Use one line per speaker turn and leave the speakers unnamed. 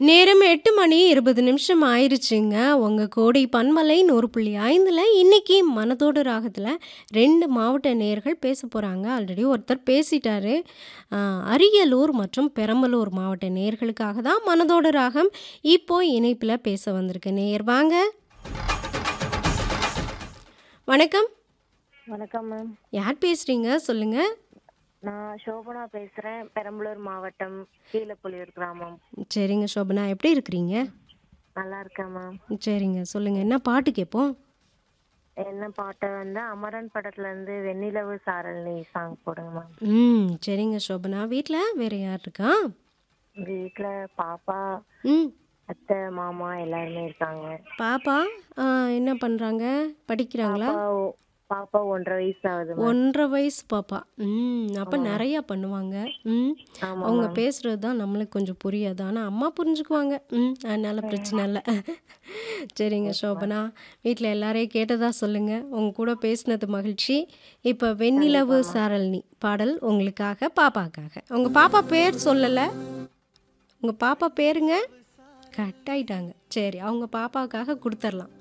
நேரம் 8 மணி 20 நிமிஷம் ஆயிருச்சுங்க. உங்க கோடை பன்மலை 100.5ல இன்னைக்கு மனதோடு ராகத்துல 2 மாவட்ட நேயர்கள் பேசப் போறாங்க. ஆல்ரெடி ஒருத்தர் பேசிட்டாரு. அ அரியலூர் மற்றும் பெரம்பலூர் மாவட்ட நேயர்களுக்காக தான் மனதோடு ராகம் இப்போ இணைப்புல பேச வந்திருக்கு. நேயர் வாங்க. வணக்கம்.
வணக்கம் மேம்.
யார் பேசுறீங்க? சொல்லுங்க.
நான் சோபனா பேசுறேன். பெரம்பலூர் மாவட்டம், கீழப்புலியூர் கிராமம்.
சரிங்க சோபனா. எப்படி இருக்கிறீங்க?
நல்லா இருக்கேன் மேம்.
சரிங்க. சொல்லுங்க. என்ன பாட்டு கேட்போம்?
என்ன பாட்டு வந்து அமரன் படத்துல இருந்து வெண்ணிலவு சாரல் நீ சாங் போடுங்க மேம்.
ம். சரிங்க சோபனா. வீட்ல வேற யார் இருக்கா?
வீட்ல பாப்பா,
ம்.
அத்தை, மாமா எல்லாருமே இருக்காங்க.
பாப்பா அ என்ன பண்றாங்க? படிக்கிறாங்களா?
பாப்பா ஒ பாப்பா 1 1/2 வயசு ஆகுது மேம்.
1 1/2 வயசு பாப்பா. ம். அப்ப
ஆமா.
நெறைய பண்ணுவாங்க. ம்.
ஆமா
அவங்க
மேம்.
பேசுறது தான் நம்மளுக்கு கொஞ்சம் புரியாது. ஆனா அம்மா புரிஞ்சுக்குவாங்க. ம். அதனால பிரச்சனை இல்ல. சரிங்க
எஸ் மேம்.
சோபனா. வீட்ல எல்லாரையும் கேட்டதா சொல்லுங்க. உங்க கூட பேசினது மகிழ்ச்சி. இப்ப வெண்ணிலவு
கண்டிப்பா மேம்.
சாரல் நீ பாடல் உங்களுக்காக, பாப்பாக்காக. உங்க பாப்பா பேர் சொல்லல? உங்க பாப்பா பேருங்க? கட் ஆயிட்டாங்க. சரி. அவங்க பாப்பாவுக்காக குடுத்தரலாம்.